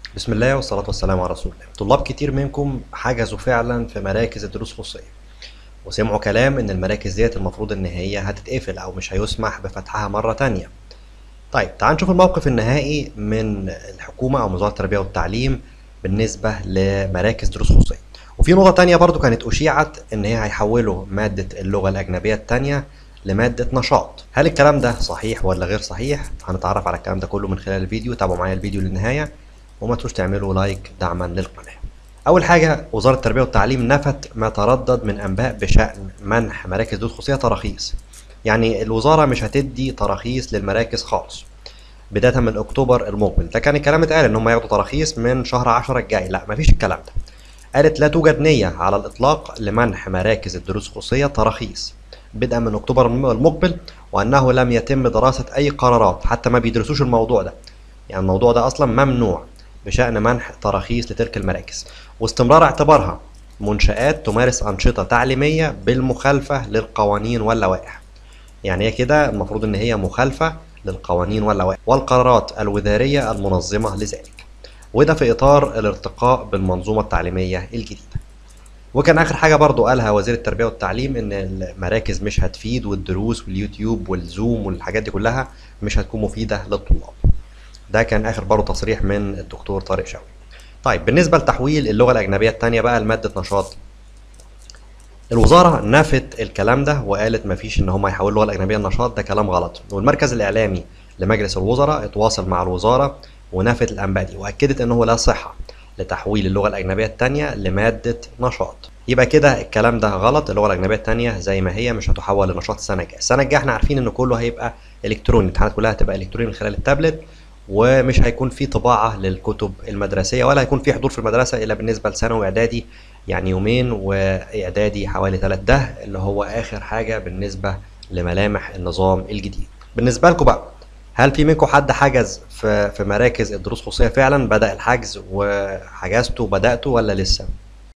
بسم الله والصلاة والسلام على رسول الله طلاب كتير منكم حجزوا فعلا في مراكز الدروس الخصوصية وسمعوا كلام ان المراكز ديت المفروض ان هي هتتقفل او مش هيسمح بفتحها مرة تانية طيب تعال نشوف الموقف النهائي من الحكومة او وزارة التربية والتعليم بالنسبة لمراكز دروس خصوصية وفي نقطة تانية برضو كانت أشيعت إن هي هيحولوا مادة اللغة الأجنبية التانية لمادة نشاط هل الكلام ده صحيح ولا غير صحيح؟ هنتعرف على الكلام ده كله من خلال الفيديو تابعوا معايا الفيديو للنهاية وما تنسوش تعملوا لايك دعما للقناة أول حاجة وزارة التربية والتعليم نفت ما تردد من أنباء بشأن منح مراكز دروس خصوصية تراخيص يعني الوزارة مش هتدي تراخيص للمراكز خالص بداية من أكتوبر المقبل ده كان الكلام اتقال إن هم ياخدوا تراخيص من شهر 10 الجاي لا مفيش الكلام ده قالت لا توجد نية على الإطلاق لمنح مراكز الدروس الخصوصية تراخيص بدءا من أكتوبر المقبل وأنه لم يتم دراسة أي قرارات حتى ما بيدرسوش الموضوع ده يعني الموضوع ده أصلا ممنوع بشأن منح تراخيص لتلك المراكز واستمرار اعتبارها منشآت تمارس أنشطة تعليمية بالمخالفة للقوانين واللوائح يعني هي كده المفروض إن هي مخالفة للقوانين واللوائح والقرارات الوزارية المنظمة لذلك وده في إطار الارتقاء بالمنظومة التعليمية الجديدة وكان آخر حاجة برضو قالها وزير التربية والتعليم إن المراكز مش هتفيد والدروس واليوتيوب والزوم والحاجات دي كلها مش هتكون مفيدة للطلاب ده كان آخر برضو تصريح من الدكتور طارق شوقي طيب بالنسبة لتحويل اللغة الأجنبية التانية بقى لمادة نشاط الوزارة نفت الكلام ده وقالت مفيش إن هم يحولوا اللغة الأجنبية لنشاط ده كلام غلط والمركز الإعلامي لمجلس الوزراء اتواصل مع الوزارة ونفت الأنباء دي وأكدت إنه لا صحة لتحويل اللغة الأجنبية التانية لمادة نشاط يبقى كده الكلام ده غلط اللغة الأجنبية التانية زي ما هي مش هتحول لنشاط السنة الجاية السنة الجاية احنا عارفين إن كله هيبقى إلكتروني الامتحانات كلها هتبقى إلكتروني من خلال التابلت ومش هيكون في طباعة للكتب المدرسية ولا هيكون في حضور في المدرسة إلا بالنسبة لثانوي وإعدادي يعني يومين وإعدادي حوالي ثلاث ده اللي هو آخر حاجة بالنسبة لملامح النظام الجديد بالنسبة لكم بقى هل في منكم حد حجز في في مراكز الدروس الخصوصية فعلا بدأ الحجز وحجزته وبدأته ولا لسه؟